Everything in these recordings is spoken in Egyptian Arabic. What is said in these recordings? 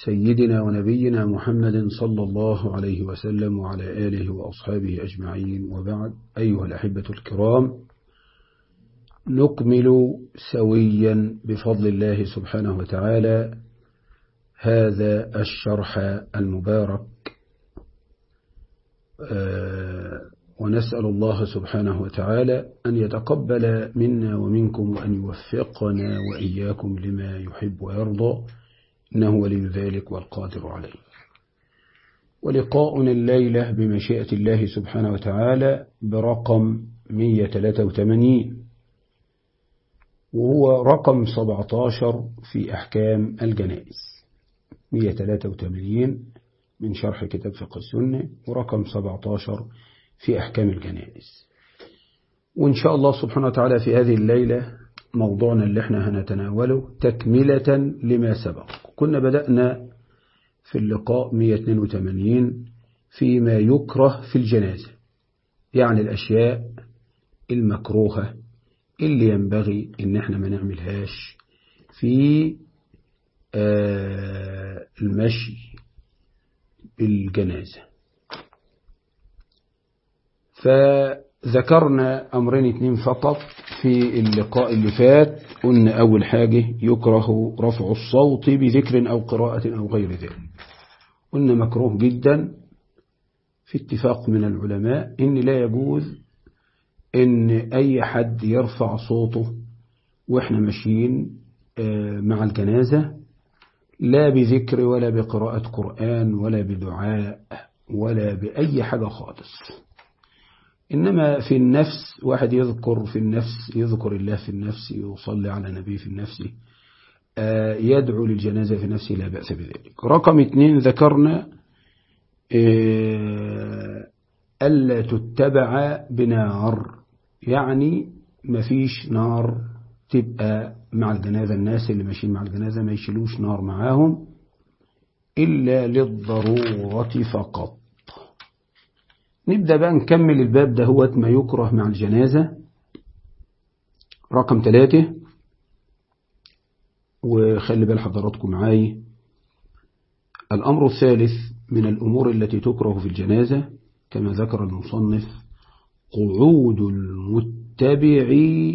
سيدنا ونبينا محمد صلى الله عليه وسلم وعلى آله وأصحابه أجمعين وبعد أيها الأحبة الكرام نكمل سويا بفضل الله سبحانه وتعالى هذا الشرح المبارك ونسأل الله سبحانه وتعالى أن يتقبل منا ومنكم وأن يوفقنا وإياكم لما يحب ويرضى إنه ولي ذلك والقادر عليه ولقاؤنا الليلة بمشيئة الله سبحانه وتعالى برقم 183 وهو رقم 17 في أحكام الجنائز 183 من شرح كتاب فقه السنة ورقم 17 في أحكام الجنائز وإن شاء الله سبحانه وتعالى في هذه الليلة موضوعنا اللي احنا هنتناوله تكملة لما سبق كنا بدأنا في اللقاء 182 فيما يكره في الجنازة يعني الأشياء المكروهة اللي ينبغي ان احنا ما نعملهاش في آه المشي بالجنازة فذكرنا أمرين اتنين فقط في اللقاء اللي فات قلنا أول حاجة يكره رفع الصوت بذكر أو قراءة أو غير ذلك قلنا مكروه جدا في اتفاق من العلماء إن لا يجوز إن أي حد يرفع صوته وإحنا ماشيين مع الجنازة لا بذكر ولا بقراءة قرآن ولا بدعاء ولا بأي حاجة خالص إنما في النفس واحد يذكر في النفس يذكر الله في النفس يصلي على نبيه في نفسه يدعو للجنازة في نفسه لا بأس بذلك رقم اثنين ذكرنا ألا تتبع بنار يعني مفيش نار تبقى مع الجنازة الناس اللي ماشيين مع الجنازة ما يشيلوش نار معاهم إلا للضرورة فقط نبدأ بقى نكمل الباب ده هو ما يكره مع الجنازة رقم ثلاثة وخلي بال حضراتكم معاي الأمر الثالث من الأمور التي تكره في الجنازة كما ذكر المصنف قعود المتبع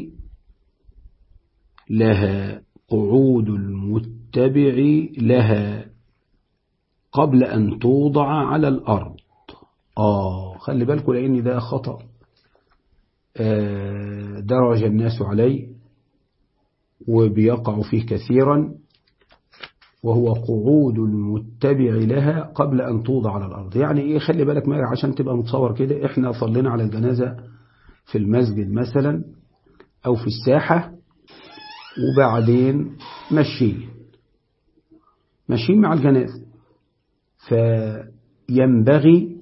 لها قعود المتبع لها قبل أن توضع على الأرض آه خلي بالكم لأن ده خطأ آه درج الناس عليه وبيقع فيه كثيرا وهو قعود المتبع لها قبل أن توضع على الأرض يعني إيه خلي بالك ما عشان تبقى متصور كده إحنا صلينا على الجنازة في المسجد مثلا أو في الساحة وبعدين ماشيين ماشيين مع الجنازة فينبغي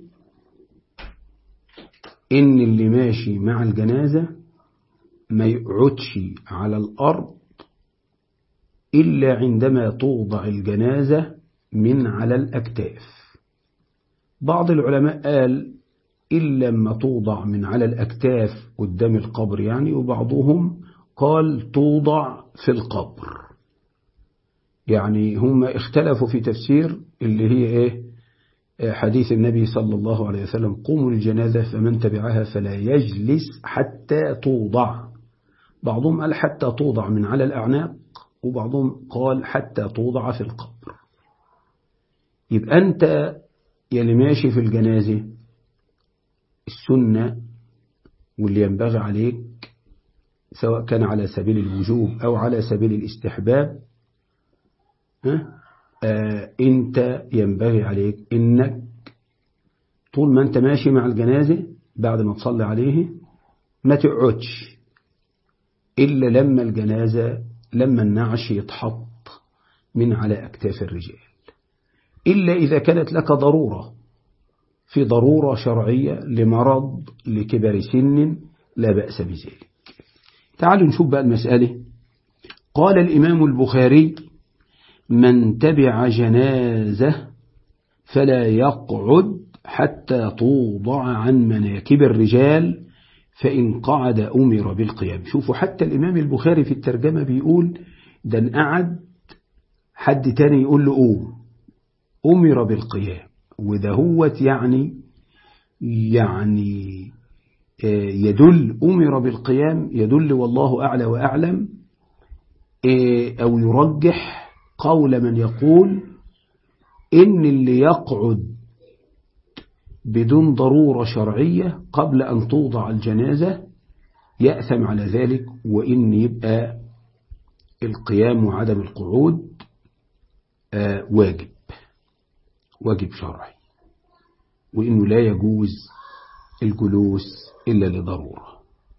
إن اللي ماشي مع الجنازة ما يقعدش على الأرض إلا عندما توضع الجنازة من على الأكتاف بعض العلماء قال إلا لما توضع من على الأكتاف قدام القبر يعني وبعضهم قال توضع في القبر يعني هم اختلفوا في تفسير اللي هي ايه حديث النبي صلى الله عليه وسلم قوموا الجنازة فمن تبعها فلا يجلس حتى توضع بعضهم قال حتى توضع من على الأعناق وبعضهم قال حتى توضع في القبر يبقى أنت يلي ماشي في الجنازة السنة واللي ينبغي عليك سواء كان على سبيل الوجوب أو على سبيل الاستحباب ها آه انت ينبغي عليك انك طول ما انت ماشي مع الجنازة بعد ما تصلي عليه ما تقعدش إلا لما الجنازة لما النعش يتحط من على أكتاف الرجال إلا إذا كانت لك ضرورة في ضرورة شرعية لمرض لكبر سن لا بأس بذلك تعالوا نشوف بقى المسألة قال الإمام البخاري من تبع جنازة فلا يقعد حتى توضع عن مناكب الرجال فإن قعد أمر بالقيام شوفوا حتى الإمام البخاري في الترجمة بيقول ده انقعد حد تاني يقول له قوم أمر بالقيام ودهوت يعني يعني يدل أمر بالقيام يدل والله أعلى وأعلم أو يرجح قول من يقول إن اللي يقعد بدون ضرورة شرعية قبل أن توضع الجنازة يأثم على ذلك وإن يبقى القيام وعدم القعود واجب واجب شرعي وإنه لا يجوز الجلوس إلا لضرورة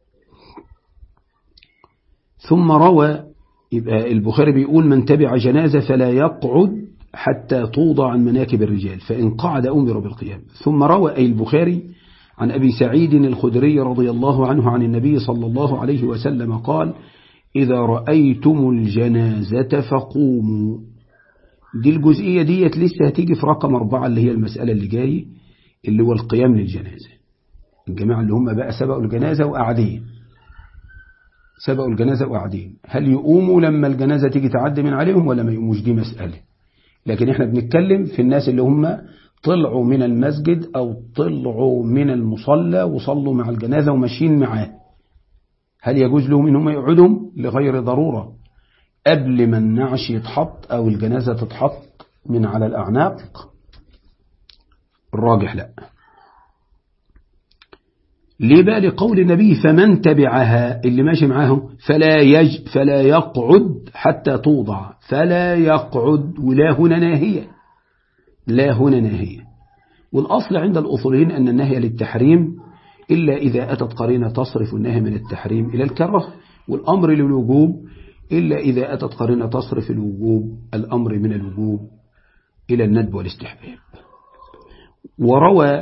ثم روى يبقى البخاري بيقول من تبع جنازة فلا يقعد حتى توضع عن مناكب الرجال فإن قعد أمر بالقيام ثم روى أي البخاري عن أبي سعيد الخدري رضي الله عنه عن النبي صلى الله عليه وسلم قال إذا رأيتم الجنازة فقوموا دي الجزئية ديت لسه هتيجي في رقم أربعة اللي هي المسألة اللي جاي اللي هو القيام للجنازة الجماعة اللي هم بقى سبقوا الجنازة وقاعدين سبقوا الجنازة وقاعدين هل يقوموا لما الجنازة تيجي تعدي من عليهم ولا ما يقوموش دي مسألة لكن احنا بنتكلم في الناس اللي هم طلعوا من المسجد أو طلعوا من المصلى وصلوا مع الجنازة وماشيين معاه هل يجوز لهم ان هم يقعدوا لغير ضرورة قبل ما النعش يتحط أو الجنازة تتحط من على الأعناق الراجح لا ليه بقى لقول النبي فمن تبعها اللي ماشي معاهم فلا يج فلا يقعد حتى توضع فلا يقعد ولا هنا ناهية لا هنا ناهية والأصل عند الأصوليين أن النهي للتحريم إلا إذا أتت قرينة تصرف النهي من التحريم إلى الكره والأمر للوجوب إلا إذا أتت قرينة تصرف الوجوب الأمر من الوجوب إلى الندب والاستحباب وروى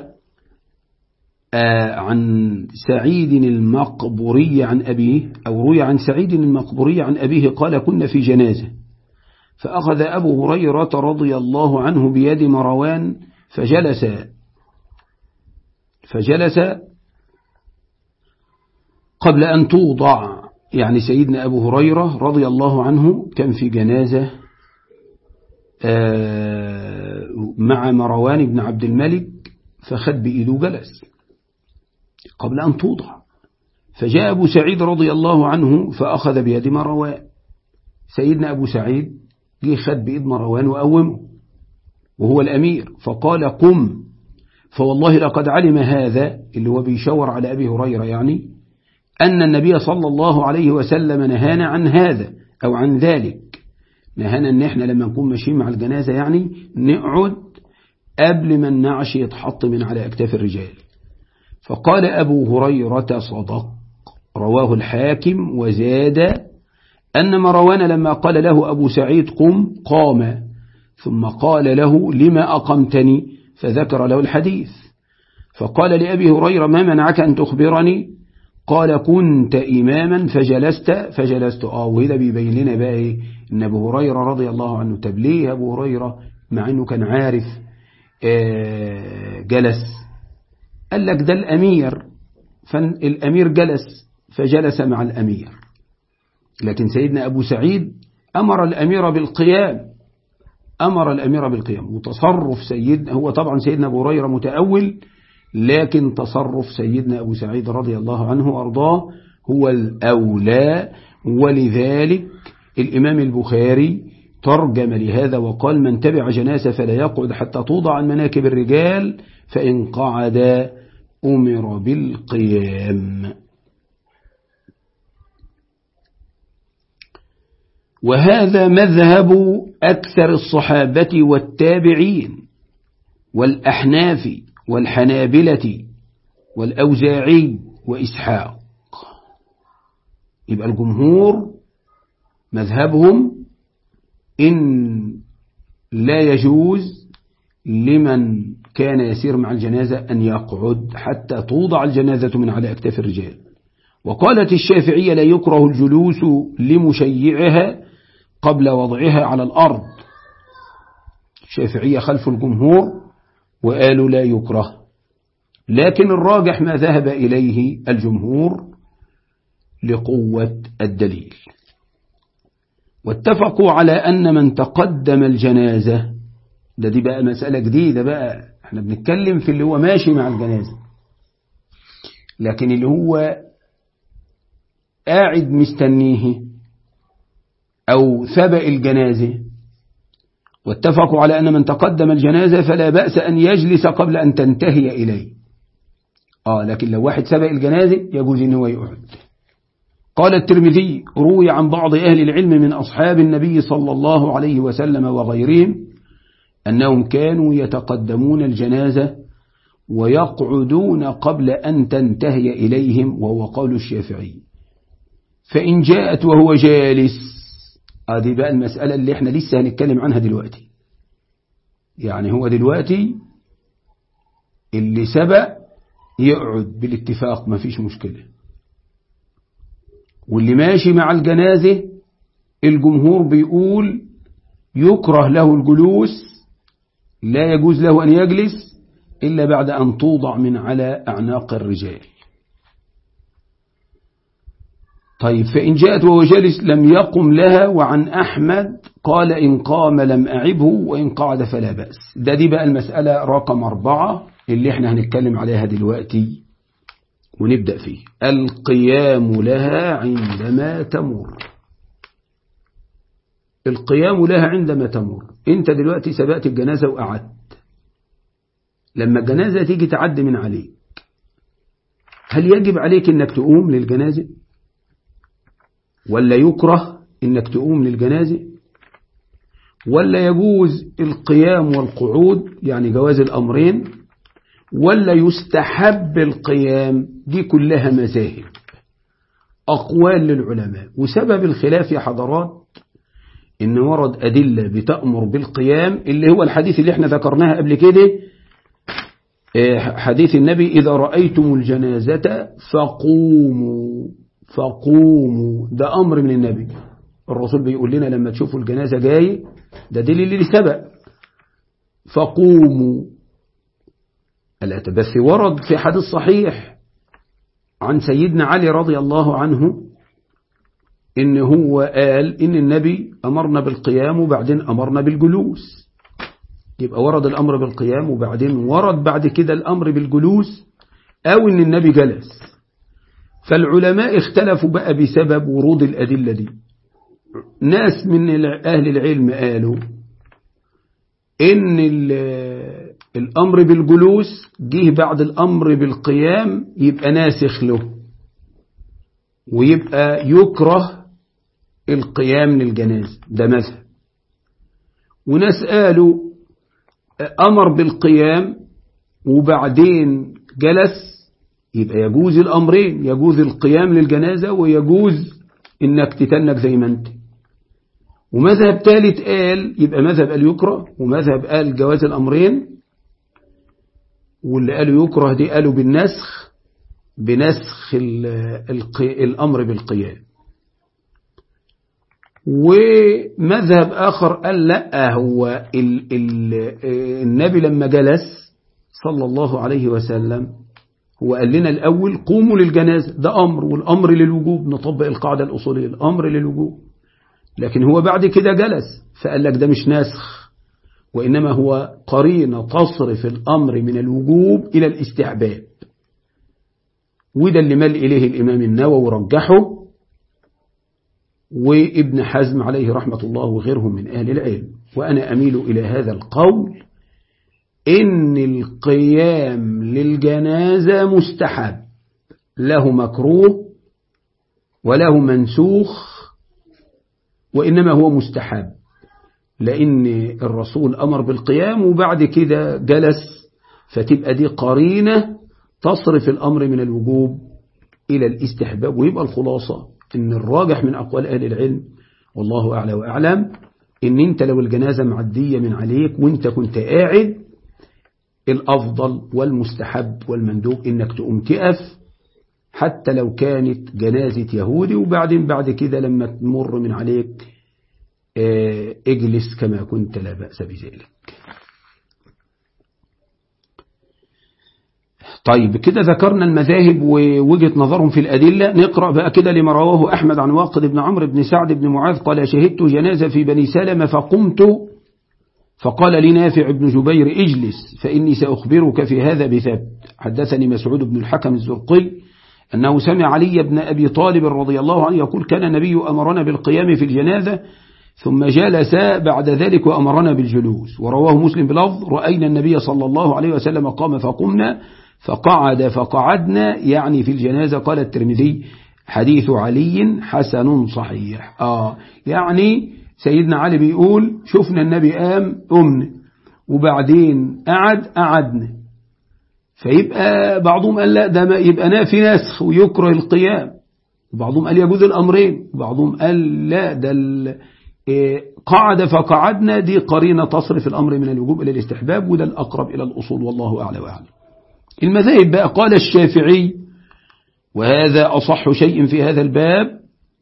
عن سعيد المقبوري عن أبيه أو روي عن سعيد المقبوري عن أبيه قال كنا في جنازة فأخذ أبو هريرة رضي الله عنه بيد مروان فجلس فجلس قبل أن توضع يعني سيدنا أبو هريرة رضي الله عنه كان في جنازة مع مروان بن عبد الملك فخد بإيده جلس قبل أن توضع فجاء أبو سعيد رضي الله عنه فأخذ بيد مروان سيدنا أبو سعيد جه خد بإيد مروان وقومه وهو الأمير فقال قم فوالله لقد علم هذا اللي هو بيشاور على أبي هريرة يعني أن النبي صلى الله عليه وسلم نهانا عن هذا أو عن ذلك نهانا أن احنا لما نكون ماشيين مع الجنازة يعني نقعد قبل ما النعش يتحط من على أكتاف الرجال فقال أبو هريرة صدق رواه الحاكم وزاد أن مروان لما قال له أبو سعيد قم قام ثم قال له لما أقمتني فذكر له الحديث فقال لأبي هريرة ما منعك أن تخبرني قال كنت إماما فجلست فجلست آه وهذا بيبين لنا بقى إيه إن أبو هريرة رضي الله عنه تبليه أبو هريرة مع أنه كان عارف آه جلس قال لك ده الأمير فالأمير جلس فجلس مع الأمير لكن سيدنا أبو سعيد أمر الأمير بالقيام أمر الأمير بالقيام وتصرف سيدنا هو طبعا سيدنا أبو هريرة متأول لكن تصرف سيدنا أبو سعيد رضي الله عنه وأرضاه هو الأولى ولذلك الإمام البخاري ترجم لهذا وقال من تبع جنازة فلا يقعد حتى توضع عن مناكب الرجال فإن قعد أمر بالقيام وهذا مذهب أكثر الصحابة والتابعين والأحناف والحنابلة والأوزاعي وإسحاق يبقى الجمهور مذهبهم إن لا يجوز لمن كان يسير مع الجنازة أن يقعد حتى توضع الجنازة من على أكتاف الرجال وقالت الشافعية لا يكره الجلوس لمشيعها قبل وضعها على الأرض الشافعية خلف الجمهور وقالوا لا يكره لكن الراجح ما ذهب إليه الجمهور لقوة الدليل واتفقوا على أن من تقدم الجنازة ده دي بقى مسألة جديدة بقى احنا بنتكلم في اللي هو ماشي مع الجنازة لكن اللي هو قاعد مستنيه أو سبق الجنازة واتفقوا على أن من تقدم الجنازة فلا بأس أن يجلس قبل أن تنتهي إليه آه لكن لو واحد سبق الجنازة يجوز أن هو يقعد قال الترمذي روي عن بعض أهل العلم من أصحاب النبي صلى الله عليه وسلم وغيرهم أنهم كانوا يتقدمون الجنازة ويقعدون قبل أن تنتهي إليهم وهو قول الشافعي فإن جاءت وهو جالس هذه بقى المسألة اللي احنا لسه هنتكلم عنها دلوقتي يعني هو دلوقتي اللي سبق يقعد بالاتفاق ما فيش مشكلة واللي ماشي مع الجنازة الجمهور بيقول يكره له الجلوس لا يجوز له أن يجلس إلا بعد أن توضع من على أعناق الرجال طيب فإن جاءت وهو جالس لم يقم لها وعن أحمد قال إن قام لم أعبه وإن قعد فلا بأس ده دي بقى المسألة رقم أربعة اللي احنا هنتكلم عليها دلوقتي ونبدأ فيه القيام لها عندما تمر القيام لها عندما تمر انت دلوقتي سبقت الجنازة وقعدت لما الجنازة تيجي تعدي من عليك هل يجب عليك انك تقوم للجنازة ولا يكره انك تقوم للجنازة ولا يجوز القيام والقعود يعني جواز الأمرين ولا يستحب القيام دي كلها مذاهب أقوال للعلماء وسبب الخلاف يا حضرات إن ورد أدلة بتأمر بالقيام اللي هو الحديث اللي احنا ذكرناها قبل كده حديث النبي إذا رأيتم الجنازة فقوموا فقوموا ده أمر من النبي الرسول بيقول لنا لما تشوفوا الجنازة جاي ده دليل اللي سبق فقوموا بس ورد في حديث صحيح عن سيدنا علي رضي الله عنه إن هو قال إن النبي أمرنا بالقيام وبعدين أمرنا بالجلوس يبقى ورد الأمر بالقيام وبعدين ورد بعد كده الأمر بالجلوس أو إن النبي جلس فالعلماء اختلفوا بقى بسبب ورود الأدلة دي ناس من أهل العلم قالوا إن الأمر بالجلوس جه بعد الأمر بالقيام يبقى ناسخ له ويبقى يكره القيام للجنازة ده مذهب وناس قالوا أمر بالقيام وبعدين جلس يبقى يجوز الأمرين يجوز القيام للجنازة ويجوز إنك تتنك زي ما أنت ومذهب ثالث قال يبقى مذهب قال يكره ومذهب قال جواز الأمرين واللي قالوا يكره دي قالوا بالنسخ بنسخ الأمر بالقيام ومذهب آخر قال لا هو ال ال النبي لما جلس صلى الله عليه وسلم هو قال لنا الأول قوموا للجنازة ده أمر والأمر للوجوب نطبق القاعدة الأصولية الأمر للوجوب لكن هو بعد كده جلس فقال لك ده مش ناسخ وإنما هو قرينة تصرف الأمر من الوجوب إلى الاستحباب وده اللي مال إليه الإمام النووي ورجحه وابن حزم عليه رحمة الله وغيرهم من أهل العلم وأنا أميل إلى هذا القول إن القيام للجنازة مستحب له مكروه وله منسوخ وإنما هو مستحب لأن الرسول أمر بالقيام وبعد كده جلس فتبقى دي قرينة تصرف الأمر من الوجوب إلى الاستحباب ويبقى الخلاصة إن الراجح من أقوال أهل العلم والله أعلى وأعلم إن أنت لو الجنازة معدية من عليك وأنت كنت قاعد الأفضل والمستحب والمندوب إنك تقوم تقف حتى لو كانت جنازة يهودي وبعدين بعد كده لما تمر من عليك اجلس كما كنت لا بأس بذلك طيب كده ذكرنا المذاهب ووجهة نظرهم في الأدلة نقرأ بقى كده لما رواه أحمد عن واقد بن عمرو بن سعد بن معاذ قال شهدت جنازة في بني سلمة فقمت فقال لي نافع بن جبير اجلس فإني سأخبرك في هذا بثبت حدثني مسعود بن الحكم الزرقي أنه سمع علي بن أبي طالب رضي الله عنه يقول كان النبي أمرنا بالقيام في الجنازة ثم جلس بعد ذلك وأمرنا بالجلوس ورواه مسلم بلفظ رأينا النبي صلى الله عليه وسلم قام فقمنا فقعد فقعدنا يعني في الجنازة قال الترمذي حديث علي حسن صحيح آه يعني سيدنا علي بيقول شفنا النبي قام قمنا وبعدين قعد قعدنا فيبقى بعضهم قال لا ده يبقى نافي نسخ ويكره القيام وبعضهم قال يجوز الأمرين وبعضهم قال لا ده قعد فقعدنا دي قرينة تصرف الأمر من الوجوب إلى الاستحباب وده الأقرب إلى الأصول والله أعلى وأعلم المذاهب بقى قال الشافعي وهذا أصح شيء في هذا الباب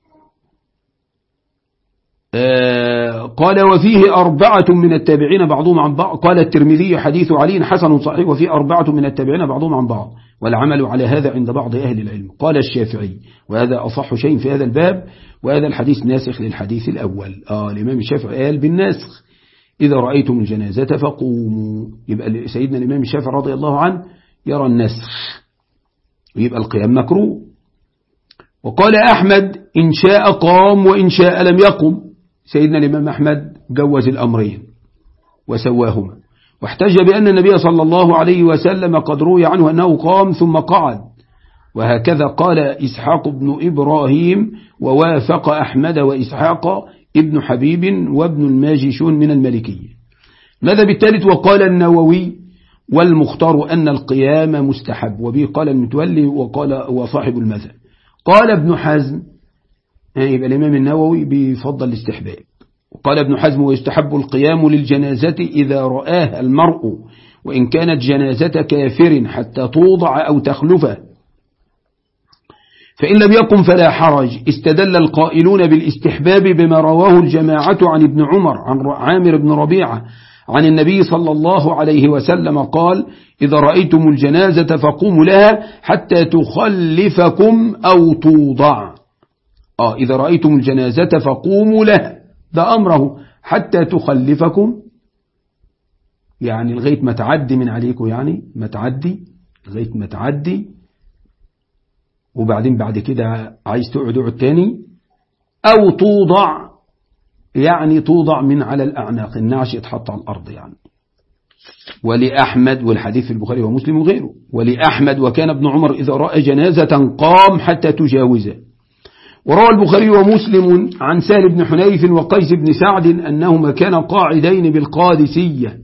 قال وفيه أربعة من التابعين بعضهم عن بعض قال الترمذي حديث علي حسن صحيح وفيه أربعة من التابعين بعضهم عن بعض والعمل على هذا عند بعض أهل العلم قال الشافعي وهذا أصح شيء في هذا الباب وهذا الحديث ناسخ للحديث الأول آه الإمام الشافعي قال بالناسخ إذا رأيتم الجنازة فقوموا يبقى سيدنا الإمام الشافعي رضي الله عنه يرى النسخ ويبقى القيام مكروه وقال أحمد إن شاء قام وإن شاء لم يقم سيدنا الإمام أحمد جوز الأمرين وسواهما واحتج بأن النبي صلى الله عليه وسلم قد روي عنه أنه قام ثم قعد وهكذا قال إسحاق بن إبراهيم ووافق أحمد وإسحاق ابن حبيب وابن الماجشون من الملكية ماذا بالثالث وقال النووي والمختار أن القيام مستحب وبه قال المتولي وقال وصاحب المذهب قال ابن حزم يعني يبقى الإمام النووي بيفضل الاستحباب وقال ابن حزم ويستحب القيام للجنازة إذا رآها المرء وإن كانت جنازة كافر حتى توضع أو تخلفه فإن لم يقم فلا حرج استدل القائلون بالاستحباب بما رواه الجماعة عن ابن عمر عن عامر بن ربيعة عن النبي صلى الله عليه وسلم قال إذا رأيتم الجنازة فقوموا لها حتى تخلفكم أو توضع آه إذا رأيتم الجنازة فقوموا لها ده أمره حتى تخلفكم يعني لغاية ما تعدي من عليكم يعني ما تعدي لغاية ما تعدي وبعدين بعد كده عايز تقعد اقعد تاني أو توضع يعني توضع من على الأعناق النعش يتحط على الأرض يعني ولأحمد والحديث في البخاري ومسلم وغيره ولأحمد وكان ابن عمر إذا رأى جنازة قام حتى تجاوزه وروى البخاري ومسلم عن سهل بن حنيف وقيس بن سعد أنهما كانا قاعدين بالقادسية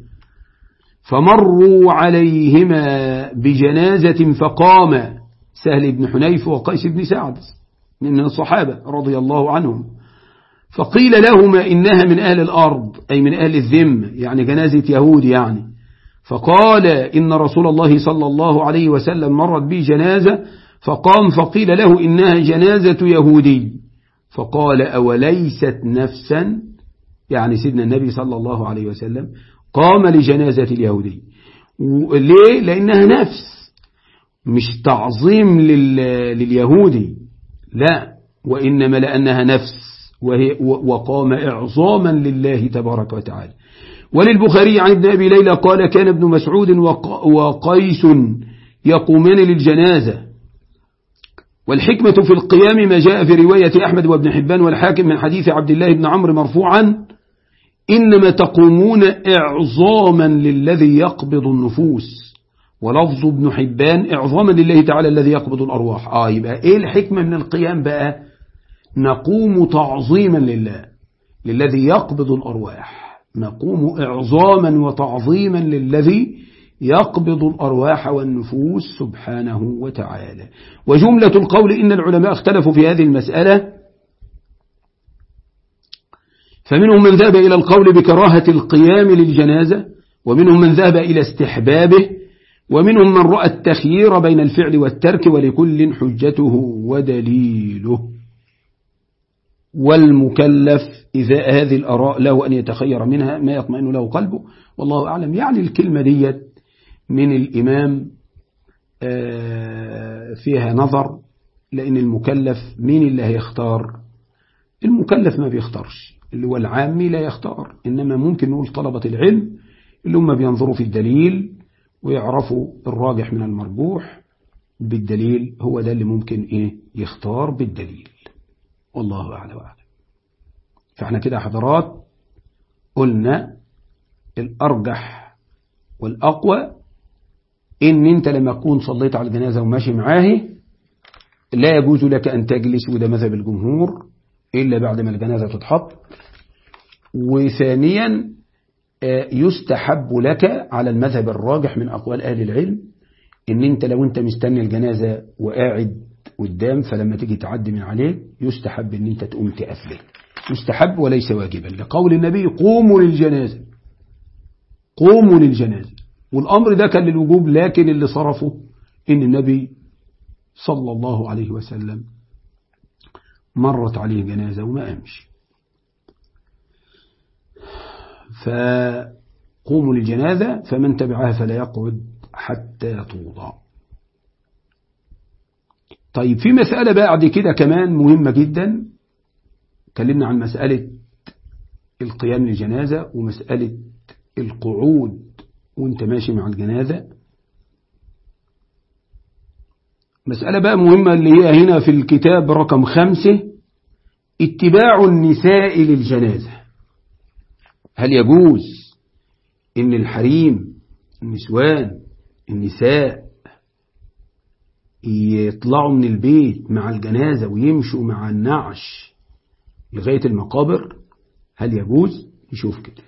فمروا عليهما بجنازة فقام سهل بن حنيف وقيس بن سعد من الصحابة رضي الله عنهم فقيل لهما إنها من أهل الأرض أي من أهل الذم يعني جنازة يهود يعني فقال إن رسول الله صلى الله عليه وسلم مرت به جنازة فقام فقيل له إنها جنازة يهودي فقال أوليست نفسا يعني سيدنا النبي صلى الله عليه وسلم قام لجنازة اليهودي ليه؟ لأنها نفس مش تعظيم لليهودي لا وإنما لأنها نفس وهي وقام إعظاما لله تبارك وتعالى وللبخاري عن ابن أبي ليلى قال كان ابن مسعود وقيس يقومان للجنازة والحكمة في القيام ما جاء في رواية أحمد وابن حبان والحاكم من حديث عبد الله بن عمرو مرفوعا إنما تقومون إعظاما للذي يقبض النفوس ولفظ ابن حبان إعظاما لله تعالى الذي يقبض الأرواح آه يبقى إيه الحكمة من القيام بقى نقوم تعظيما لله للذي يقبض الأرواح نقوم إعظاما وتعظيما للذي يقبض الأرواح والنفوس سبحانه وتعالى وجملة القول إن العلماء اختلفوا في هذه المسألة فمنهم من ذهب إلى القول بكراهة القيام للجنازة ومنهم من ذهب إلى استحبابه ومنهم من رأى التخيير بين الفعل والترك ولكل حجته ودليله والمكلف إذا هذه الأراء له أن يتخير منها ما يطمئن له قلبه والله أعلم يعني الكلمة ديت من الإمام فيها نظر لأن المكلف مين اللي هيختار المكلف ما بيختارش اللي هو العامي لا يختار إنما ممكن نقول طلبة العلم اللي هم بينظروا في الدليل ويعرفوا الراجح من المرجوح بالدليل هو ده اللي ممكن إيه يختار بالدليل والله أعلى وأعلم فاحنا كده حضرات قلنا الأرجح والأقوى إن أنت لما تكون صليت على الجنازة وماشي معاه لا يجوز لك أن تجلس وده مذهب الجمهور إلا بعد ما الجنازة تتحط وثانيا يستحب لك على المذهب الراجح من أقوال أهل العلم إن أنت لو أنت مستني الجنازة وقاعد قدام فلما تيجي تعدي من عليه يستحب إن أنت تقوم تقفله يستحب وليس واجبا لقول النبي قوموا للجنازة قوموا للجنازة والأمر ده كان للوجوب لكن اللي صرفه إن النبي صلى الله عليه وسلم مرت عليه جنازة وما قامش فقوموا للجنازة فمن تبعها فلا يقعد حتى توضع طيب في مسألة بعد كده كمان مهمة جدا اتكلمنا عن مسألة القيام للجنازة ومسألة القعود وانت ماشي مع الجنازة مسألة بقى مهمة اللي هي هنا في الكتاب رقم خمسة اتباع النساء للجنازة هل يجوز ان الحريم النسوان النساء يطلعوا من البيت مع الجنازة ويمشوا مع النعش لغاية المقابر هل يجوز نشوف كده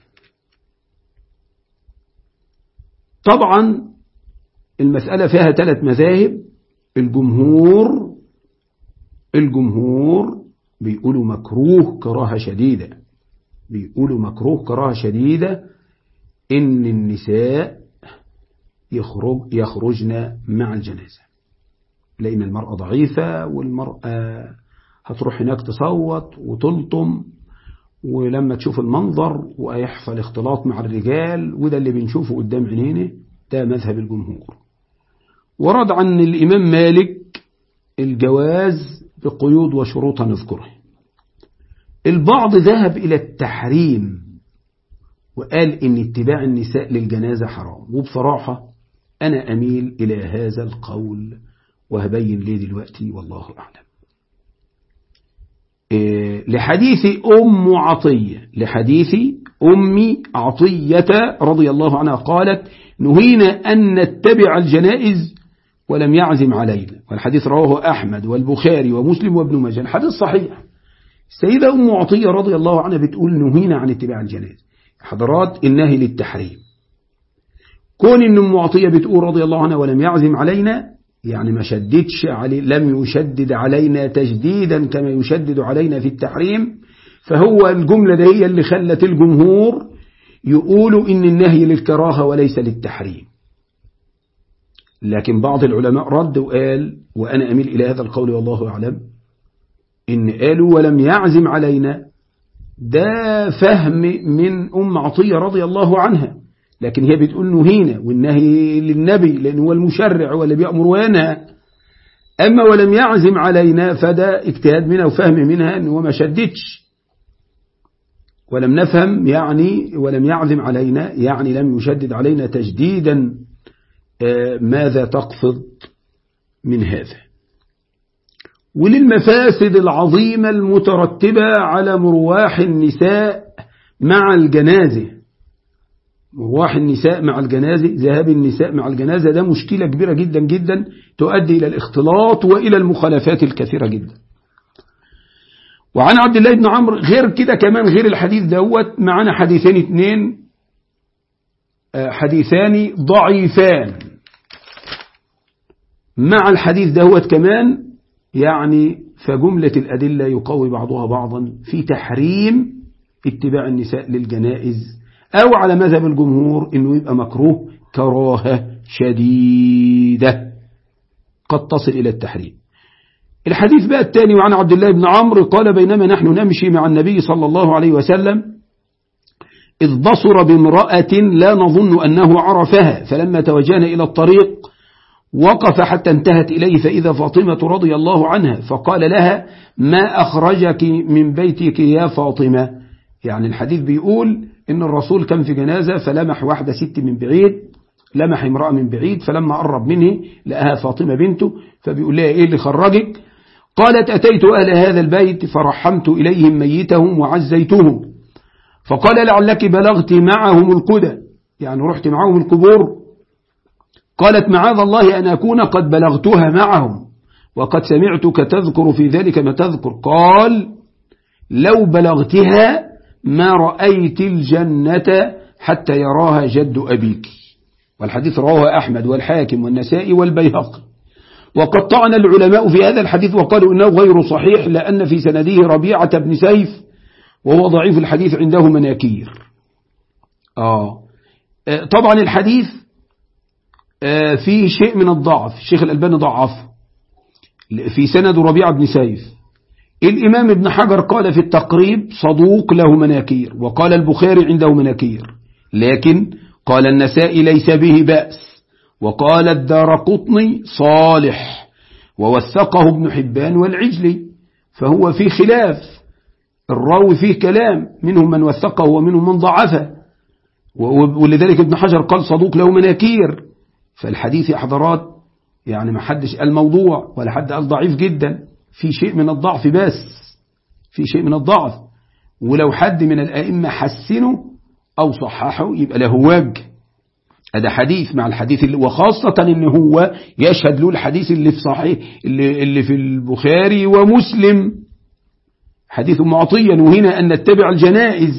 طبعا المسألة فيها ثلاث مذاهب الجمهور الجمهور بيقولوا مكروه كراهة شديدة بيقولوا مكروه كراهة شديدة إن النساء يخرج يخرجن مع الجنازة لأن المرأة ضعيفة والمرأة هتروح هناك تصوت وتلطم ولما تشوف المنظر ويحصل اختلاط مع الرجال وده اللي بنشوفه قدام عينينا ده مذهب الجمهور ورد عن الإمام مالك الجواز بقيود وشروط نذكره البعض ذهب إلى التحريم وقال إن اتباع النساء للجنازة حرام وبصراحة أنا أميل إلى هذا القول وهبين ليه دلوقتي والله أعلم إيه لحديث أم عطية لحديث أم عطية رضي الله عنها قالت نهينا أن نتبع الجنائز ولم يعزم علينا والحديث رواه أحمد والبخاري ومسلم وابن ماجه الحديث صحيح السيدة أم عطية رضي الله عنها بتقول نهينا عن اتباع الجنائز حضرات النهي للتحريم كون ان ام عطية بتقول رضي الله عنها ولم يعزم علينا يعني ما شددش علي لم يشدد علينا تجديدا كما يشدد علينا في التحريم فهو الجملة دي هي اللي خلت الجمهور يقولوا إن النهي للكراهة وليس للتحريم لكن بعض العلماء رد وقال وأنا أميل إلى هذا القول والله أعلم إن قالوا ولم يعزم علينا ده فهم من أم عطية رضي الله عنها لكن هي بتقول نهينا والنهي للنبي لأنه هو المشرع هو اللي بيأمر وينهى أما ولم يعزم علينا فده اجتهاد منها وفهم منها أنه ما شددش ولم نفهم يعني ولم يعزم علينا يعني لم يشدد علينا تجديدا ماذا تقصد من هذا وللمفاسد العظيمة المترتبة على مرواح النساء مع الجنازة مرواح النساء مع الجنازة ذهاب النساء مع الجنازة ده مشكلة كبيرة جدا جدا تؤدي إلى الاختلاط وإلى المخالفات الكثيرة جدا وعن عبد الله بن عمرو غير كده كمان غير الحديث دوت معنا حديثين اتنين حديثان ضعيفان مع الحديث دوت كمان يعني فجملة الأدلة يقوي بعضها بعضا في تحريم اتباع النساء للجنائز أو على مذهب الجمهور أنه يبقى مكروه كراهة شديدة قد تصل إلى التحريم الحديث بقى الثاني وعن عبد الله بن عمرو قال بينما نحن نمشي مع النبي صلى الله عليه وسلم إذ بصر بامرأة لا نظن أنه عرفها فلما توجهنا إلى الطريق وقف حتى انتهت إليه فإذا فاطمة رضي الله عنها فقال لها ما أخرجك من بيتك يا فاطمة يعني الحديث بيقول إن الرسول كان في جنازة فلمح واحدة ست من بعيد لمح امرأة من بعيد فلما قرب منه لقاها فاطمة بنته فبيقول لها إيه اللي خرجك قالت أتيت أهل هذا البيت فرحمت إليهم ميتهم وعزيتهم فقال لعلك بلغت معهم القدى يعني رحت معهم القبور قالت معاذ الله أن أكون قد بلغتها معهم وقد سمعتك تذكر في ذلك ما تذكر قال لو بلغتها ما رأيت الجنة حتى يراها جد أبيك والحديث رواه أحمد والحاكم والنسائي والبيهقي وقد طعن العلماء في هذا الحديث وقالوا إنه غير صحيح لأن في سنده ربيعة بن سيف وهو ضعيف الحديث عنده مناكير آه طبعا الحديث آه فيه شيء من الضعف الشيخ الألباني ضعفه في سند ربيعة بن سيف الإمام ابن حجر قال في التقريب صدوق له مناكير وقال البخاري عنده مناكير لكن قال النسائي ليس به بأس وقال الدار قطني صالح ووثقه ابن حبان والعجلي فهو في خلاف الراوي فيه كلام منهم من وثقه ومنهم من ضعفه ولذلك ابن حجر قال صدوق له مناكير فالحديث يا حضرات يعني ما حدش قال موضوع ولا حد قال ضعيف جدا في شيء من الضعف بس في شيء من الضعف ولو حد من الأئمة حسنه أو صححه يبقى له وجه هذا حديث مع الحديث اللي وخاصة ان هو يشهد له الحديث اللي في صحيح اللي, اللي في البخاري ومسلم حديث معطيا وهنا أن نتبع الجنائز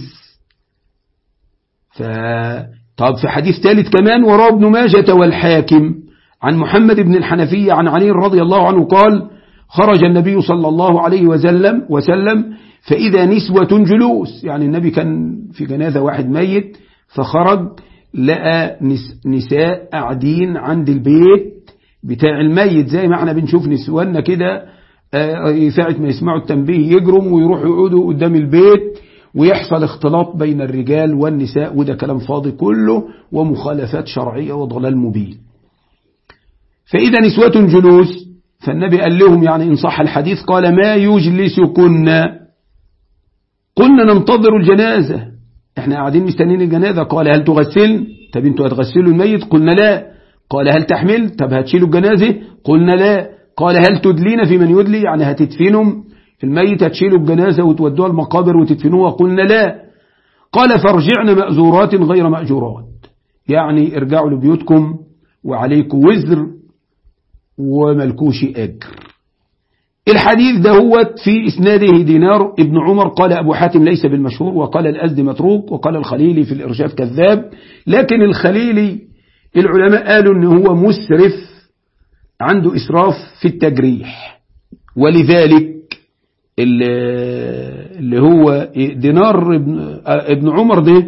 ف... طب في حديث ثالث كمان وراه ابن ماجة والحاكم عن محمد بن الحنفية عن علي رضي الله عنه قال خرج النبي صلى الله عليه وسلم وسلم فإذا نسوة جلوس يعني النبي كان في جنازة واحد ميت فخرج لقى نساء قاعدين عند البيت بتاع الميت زي ما احنا بنشوف نسواننا كده ساعة ما يسمعوا التنبيه يجرم ويروحوا يقعدوا قدام البيت ويحصل اختلاط بين الرجال والنساء وده كلام فاضي كله ومخالفات شرعية وضلال مبين فإذا نسوة جلوس فالنبي قال لهم يعني إن صح الحديث قال ما يجلسكن قلنا ننتظر الجنازة احنا قاعدين مستنين الجنازة قال هل تغسلن طب انتوا هتغسلوا الميت قلنا لا قال هل تحمل طب هتشيلوا الجنازة قلنا لا قال هل تدلين في من يدلي يعني هتدفنهم الميت هتشيلوا الجنازة وتودوها المقابر وتدفنوها قلنا لا قال فارجعن مأزورات غير مأجورات يعني ارجعوا لبيوتكم وعليكم وزر وملكوش أجر الحديث ده هو في إسناده دينار ابن عمر قال أبو حاتم ليس بالمشهور وقال الأزد متروك وقال الخليلي في الإرشاف كذاب لكن الخليلي العلماء قالوا أنه هو مسرف عنده إسراف في التجريح ولذلك اللي هو دينار ابن, ابن عمر ده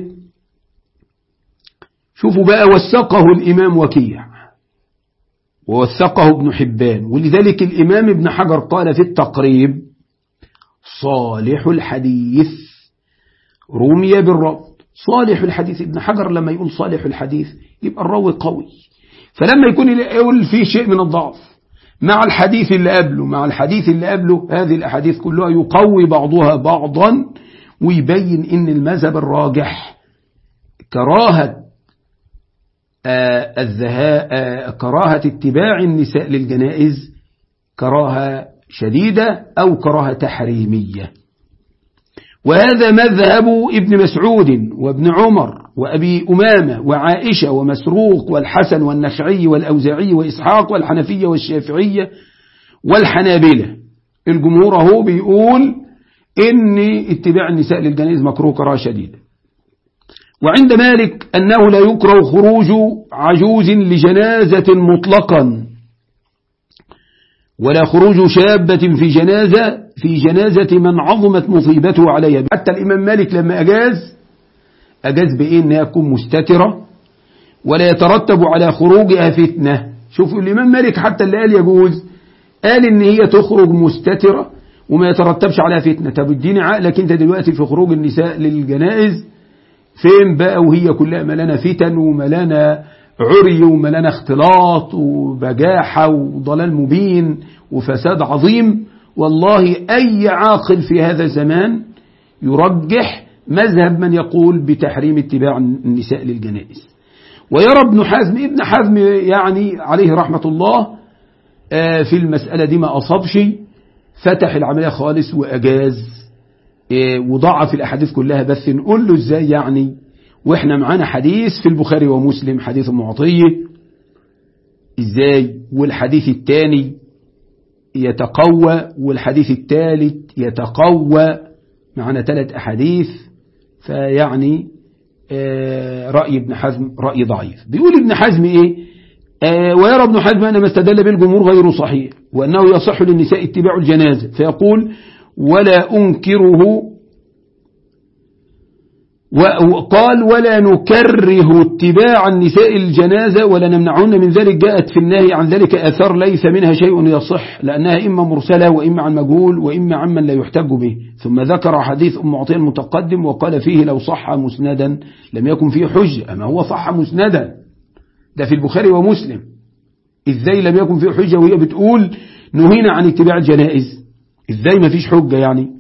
شوفوا بقى وثقه الإمام وكيع ووثقه ابن حبان ولذلك الإمام ابن حجر قال في التقريب صالح الحديث رمي بالربط صالح الحديث ابن حجر لما يقول صالح الحديث يبقى الراوي قوي فلما يكون يقول فيه شيء من الضعف مع الحديث اللي قبله مع الحديث اللي قبله هذه الأحاديث كلها يقوي بعضها بعضا ويبين ان المذهب الراجح كراهة الذهاء كراهة اتباع النساء للجنائز كراهة شديدة أو كراهة تحريمية وهذا مذهب ابن مسعود وابن عمر وأبي أمامة وعائشة ومسروق والحسن والنخعي والأوزاعي وإسحاق والحنفية والشافعية والحنابلة الجمهور هو بيقول إن اتباع النساء للجنائز مكروه كراهة شديدة وعند مالك أنه لا يكره خروج عجوز لجنازة مطلقا ولا خروج شابة في جنازة في جنازة من عظمت مصيبته عليها حتى الإمام مالك لما أجاز أجاز بإيه أنها تكون مستترة ولا يترتب على خروجها فتنة شوفوا الإمام مالك حتى اللي قال يجوز قال إن هي تخرج مستترة وما يترتبش عليها فتنة طب اديني عقلك انت دلوقتي في خروج النساء للجنائز فين بقى وهي كلها ملانة فتن وملانة عري وملانة اختلاط وبجاحة وضلال مبين وفساد عظيم والله أي عاقل في هذا الزمان يرجح مذهب من يقول بتحريم اتباع النساء للجنائز ويرى ابن حزم ابن حزم يعني عليه رحمة الله في المسألة دي ما أصابش فتح العملية خالص وأجاز وضعف الأحاديث كلها بس نقول له إزاي يعني وإحنا معانا حديث في البخاري ومسلم حديث معطية إزاي والحديث الثاني يتقوى والحديث الثالث يتقوى معنا ثلاث أحاديث فيعني رأي ابن حزم رأي ضعيف بيقول ابن حزم إيه ويرى ابن حزم أن ما استدل به الجمهور غير صحيح وأنه يصح للنساء اتباع الجنازة فيقول ولا أنكره وقال ولا نكره اتباع النساء الجنازة ولا نمنعهن من ذلك جاءت في النهي عن ذلك أثر ليس منها شيء يصح لأنها إما مرسلة وإما عن مجهول وإما عمن لا يحتج به ثم ذكر حديث أم عطية المتقدم وقال فيه لو صح مسندا لم يكن فيه حجة أما هو صح مسندا ده في البخاري ومسلم إزاي لم يكن فيه حجة وهي بتقول نهينا عن اتباع الجنائز إزاي ما فيش حجة يعني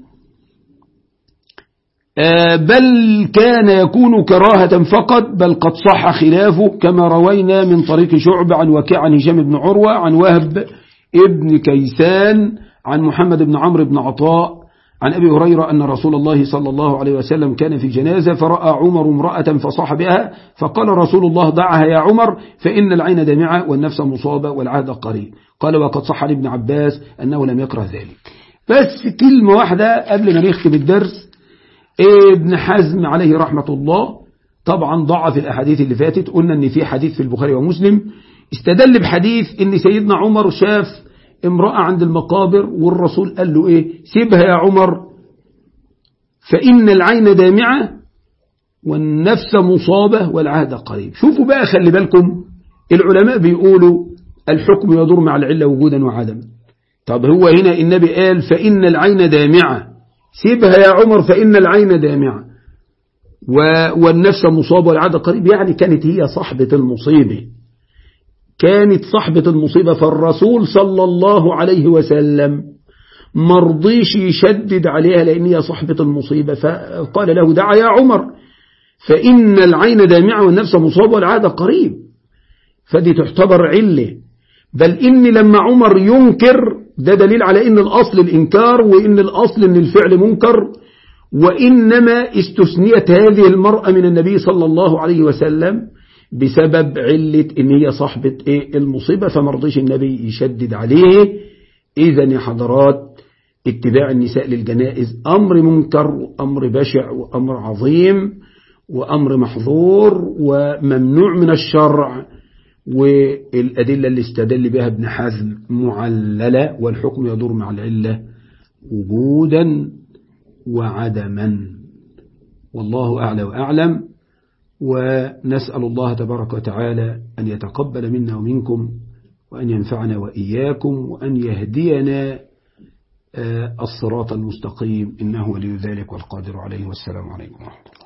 بل كان يكون كراهة فقط بل قد صح خلافه كما روينا من طريق شعب عن وكيع عن هشام بن عروة عن وهب ابن كيسان عن محمد بن عمرو بن عطاء عن أبي هريرة أن رسول الله صلى الله عليه وسلم كان في جنازة فرأى عمر امرأة فصاح بها فقال رسول الله دعها يا عمر فإن العين دامعة والنفس مصابة والعهد قريب قال وقد صح لابن عباس أنه لم يكره ذلك بس كلمة واحدة قبل ما نختم الدرس ابن حزم عليه رحمة الله طبعا ضعف الأحاديث اللي فاتت قلنا ان في حديث في البخاري ومسلم استدل بحديث ان سيدنا عمر شاف امرأة عند المقابر والرسول قال له ايه سيبها يا عمر فإن العين دامعة والنفس مصابة والعهد قريب شوفوا بقى خلي بالكم العلماء بيقولوا الحكم يدور مع العلة وجودا وعدما طب هو هنا النبي قال فإن العين دامعة سيبها يا عمر فإن العين دامعة والنفس مصابة والعادة قريب يعني كانت هي صاحبة المصيبة كانت صاحبة المصيبة فالرسول صلى الله عليه وسلم مرضيش يشدد عليها لأن هي صاحبة المصيبة فقال له دع يا عمر فإن العين دامعة والنفس مصابة والعادة قريب فدي تعتبر علة بل إن لما عمر ينكر ده دليل على ان الأصل الإنكار وإن الأصل أن الفعل منكر وإنما استثنيت هذه المرأة من النبي صلى الله عليه وسلم بسبب علة ان هي صاحبة ايه المصيبة فمرضيش النبي يشدد عليه إذا يا حضرات اتباع النساء للجنائز أمر منكر وأمر بشع وأمر عظيم وأمر محظور وممنوع من الشرع والأدلة اللي استدل بها ابن حزم معللة والحكم يدور مع العلة وجودا وعدما والله أعلى وأعلم ونسأل الله تبارك وتعالى أن يتقبل منا ومنكم وأن ينفعنا وإياكم وأن يهدينا الصراط المستقيم إنه ولي ذلك والقادر عليه والسلام عليكم ورحمة الله